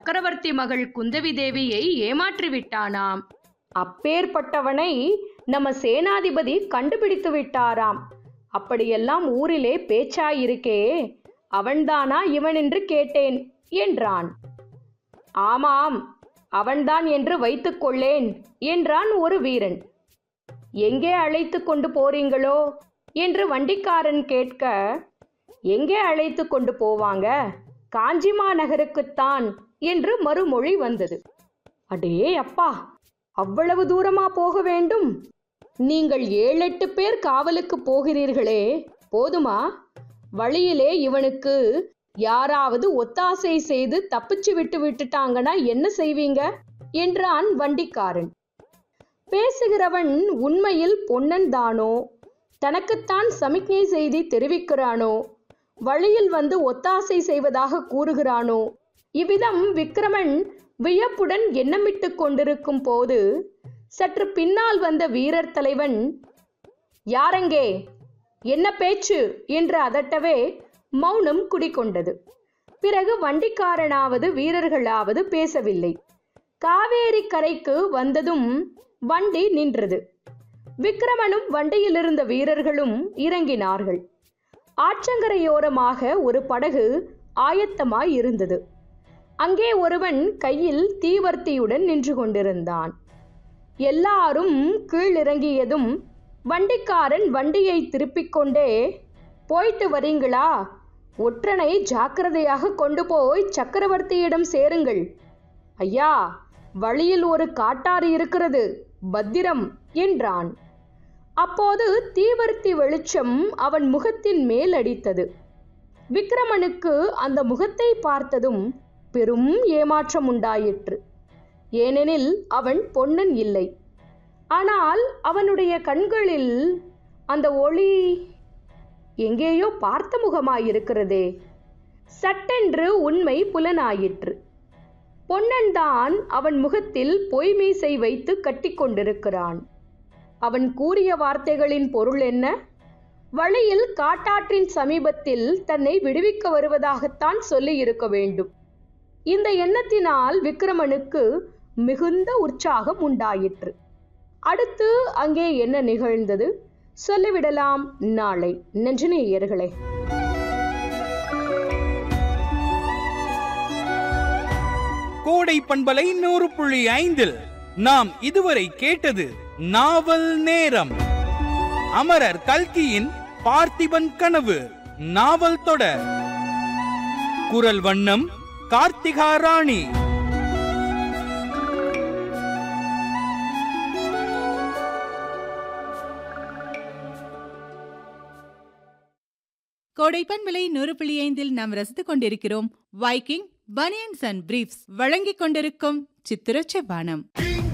சக்கரவர்த்தி மகள் குந்தவி தேவியை ஏமாற்றி விட்டானாம் அப்பேற்பட்டவனை நம்ம சேனாதிபதி கண்டுபிடித்து விட்டாராம் அப்படியெல்லாம் ஊரிலே பேச்சாயிருக்கே அவன்தானா இவன் என்று கேட்டேன் என்றான் ஆமாம் அவன்தான் என்று வைத்துக்கொள்ளேன் என்றான் ஒரு வீரன் எங்கே அழைத்து கொண்டு போறீங்களோ என்று வண்டிக்காரன் கேட்க எங்கே அழைத்து கொண்டு போவாங்க காஞ்சிமா நகருக்குத்தான் என்று மறுமொழி வந்தது அடே அப்பா அவ்வளவு தூரமா போக வேண்டும் நீங்கள் ஏழெட்டு பேர் காவலுக்கு போகிறீர்களே போதுமா வழியிலே இவனுக்கு யாராவது ஒத்தாசை செய்து தப்பிச்சு விட்டு விட்டுட்டாங்கன்னா என்ன செய்வீங்க என்றான் வண்டிக்காரன் பேசுகிறவன் உண்மையில் பொன்னன் தானோ தனக்குத்தான் சமிக்ஞை செய்தி தெரிவிக்கிறானோ வழியில் வந்து ஒத்தாசை செய்வதாக கூறுகிறானோ இவ்விதம் விக்ரமன் வியப்புடன் எண்ணமிட்டு கொண்டிருக்கும் போது சற்று பின்னால் வந்த வீரர் தலைவன் யாரங்கே என்ன பேச்சு என்று அதட்டவே மௌனம் குடிகொண்டது பிறகு வண்டிக்காரனாவது வீரர்களாவது பேசவில்லை காவேரி கரைக்கு வந்ததும் வண்டி நின்றது விக்ரமனும் வண்டியில் இருந்த வீரர்களும் இறங்கினார்கள் ஆற்றங்கரையோரமாக ஒரு படகு ஆயத்தமாய் இருந்தது அங்கே ஒருவன் கையில் தீவர்த்தியுடன் நின்று கொண்டிருந்தான் எல்லாரும் கீழிறங்கியதும் வண்டிக்காரன் வண்டியை திருப்பிக் கொண்டே போயிட்டு வரீங்களா ஒற்றனை ஜாக்கிரதையாக கொண்டு போய் சக்கரவர்த்தியிடம் சேருங்கள் ஐயா வழியில் ஒரு காட்டாறு இருக்கிறது பத்திரம் என்றான் அப்போது தீவர்த்தி வெளிச்சம் அவன் முகத்தின் மேல் அடித்தது விக்ரமனுக்கு அந்த முகத்தை பார்த்ததும் பெரும் ஏமாற்றம் உண்டாயிற்று ஏனெனில் அவன் பொன்னன் இல்லை ஆனால் அவனுடைய கண்களில் அந்த ஒளி எங்கேயோ பார்த்த முகமாயிருக்கிறதே சட்டென்று உண்மை புலனாயிற்று பொன்னன்தான் அவன் முகத்தில் பொய்மீசை வைத்து கட்டிக்கொண்டிருக்கிறான் அவன் கூறிய வார்த்தைகளின் பொருள் என்ன வழியில் காட்டாற்றின் சமீபத்தில் தன்னை விடுவிக்க வருவதாகத்தான் சொல்லி இருக்க வேண்டும் இந்த எண்ணத்தினால் விக்ரமனுக்கு மிகுந்த உற்சாகம் உண்டாயிற்று அடுத்து அங்கே என்ன நிகழ்ந்தது சொல்லிவிடலாம் நாளை நன்றினேயர்களே கோடை பண்பலை நூறு புள்ளி ஐந்தில் நாம் இதுவரை கேட்டது நாவல் நேரம் அமரர் கல்கியின் பார்த்திபன் கனவு நாவல் தொடர் குரல் வண்ணம் கார்த்திகா ராணி கோடைப்பன் விலை நூறு புள்ளி ஐந்தில் நாம் ரசித்துக் கொண்டிருக்கிறோம் வைக்கிங் பனியன்ஸ் அண்ட் பிரீஃப்ஸ் வழங்கிக் கொண்டிருக்கும் சித்திர செவ்வானம்